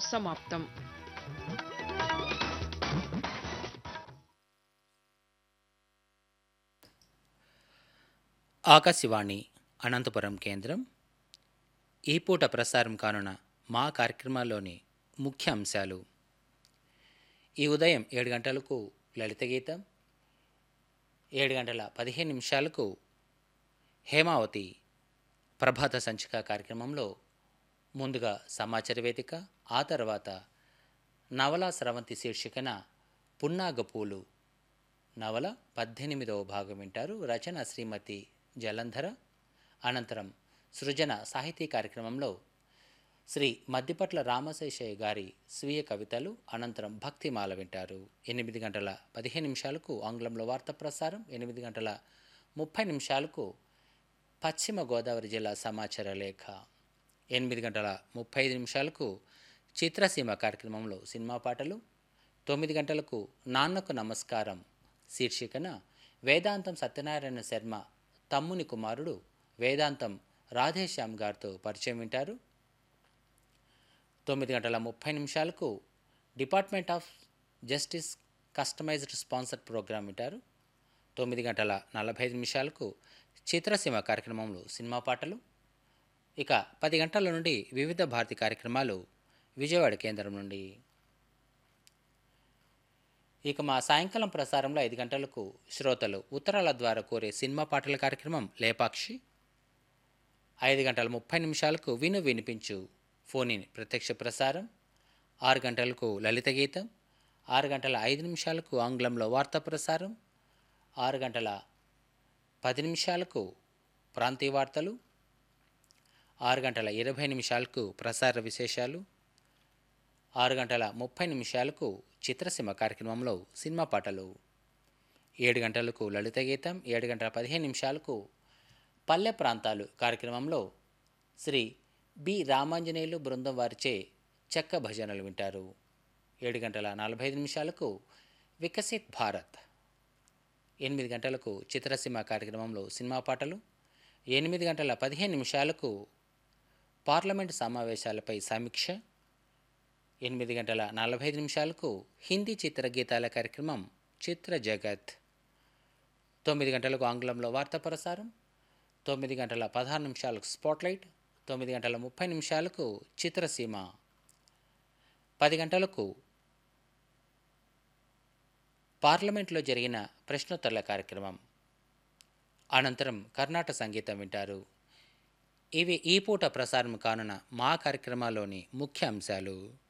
సమాప్తం ఆకాశవాణి అనంతపురం కేంద్రం ఈ పూట ప్రసారం కానున్న మా కార్యక్రమాల్లోని ముఖ్య అంశాలు ఈ ఉదయం ఏడు గంటలకు లలిత గీతం ఏడు గంటల పదిహేను నిమిషాలకు హేమావతి ప్రభాత సంచిక కార్యక్రమంలో ముందుగా సమాచార వేదిక ఆ తర్వాత నవల స్రవంతి శీర్షికన పున్నాగపూలు నవల పద్దెనిమిదవ భాగం వింటారు రచన శ్రీమతి జలంధర అనంతరం సృజన సాహితీ కార్యక్రమంలో శ్రీ మద్దిపట్ల రామశేషయ్య గారి స్వీయ కవితలు అనంతరం భక్తిమాల వింటారు ఎనిమిది గంటల పదిహేను నిమిషాలకు ఆంగ్లంలో వార్త ప్రసారం ఎనిమిది గంటల ముప్పై నిమిషాలకు పశ్చిమ గోదావరి జిల్లా సమాచార లేఖ ఎనిమిది గంటల ముప్పై ఐదు నిమిషాలకు చిత్రసీమ కార్యక్రమంలో సినిమా పాటలు తొమ్మిది గంటలకు నాన్నకు నమస్కారం శీర్షికన వేదాంతం సత్యనారాయణ శర్మ తమ్ముని కుమారుడు వేదాంతం రాధేశ్యామ్ గారితో పరిచయం వింటారు తొమ్మిది గంటల ముప్పై నిమిషాలకు department of justice customised sponsored programme వింటారు తొమ్మిది గంటల నలభై ఐదు నిమిషాలకు చిత్రసీమ కార్యక్రమంలో సినిమా పాటలు ఇక పది గంటల నుండి వివిధ భారతి కార్యక్రమాలు విజయవాడ కేంద్రం నుండి ఇక మా సాయంకాలం ప్రసారంలో ఐదు గంటలకు శ్రోతలు ఉత్తరాల ద్వారా కోరే సినిమా పాటల కార్యక్రమం లేపాక్షి ఐదు గంటల ముప్పై నిమిషాలకు విను వినిపించు ఫోన్ ఇన్ ప్రత్యక్ష ప్రసారం ఆరు గంటలకు లలిత గీతం ఆరు గంటల ఐదు నిమిషాలకు ఆంగ్లంలో వార్తా ప్రసారం ఆరు గంటల పది నిమిషాలకు ప్రాంతీయ వార్తలు ఆరు గంటల ఇరవై నిమిషాలకు ప్రసార విశేషాలు ఆరు గంటల ముప్పై నిమిషాలకు చిత్రసీమ కార్యక్రమంలో సినిమా పాటలు ఏడు గంటలకు లలిత గీతం ఏడు గంటల పదిహేను నిమిషాలకు పల్లె ప్రాంతాలు కార్యక్రమంలో శ్రీ బి రామాంజనేయులు బృందం వారిచే చెక్క భజనలు వింటారు ఏడు గంటల నలభై ఐదు నిమిషాలకు వికసిత్ భారత్ ఎనిమిది గంటలకు చిత్రసీమ కార్యక్రమంలో సినిమా పాటలు ఎనిమిది గంటల పదిహేను నిమిషాలకు పార్లమెంట్ సమావేశాలపై సమీక్ష ఎనిమిది గంటల నలభై ఐదు నిమిషాలకు హిందీ చిత్ర గీతాల కార్యక్రమం చిత్ర జగత్ తొమ్మిది గంటలకు ఆంగ్లంలో వార్తా ప్రసారం తొమ్మిది గంటల పదహారు నిమిషాలకు స్పాట్లైట్ తొమ్మిది గంటల ముప్పై నిమిషాలకు చిత్రసీమ పది గంటలకు పార్లమెంట్లో జరిగిన ప్రశ్నోత్తరాల కార్యక్రమం అనంతరం కర్ణాటక సంగీతం వింటారు ఇవి ఈ పూట ప్రసారం కానున్న మా కార్యక్రమాల్లోని ముఖ్య అంశాలు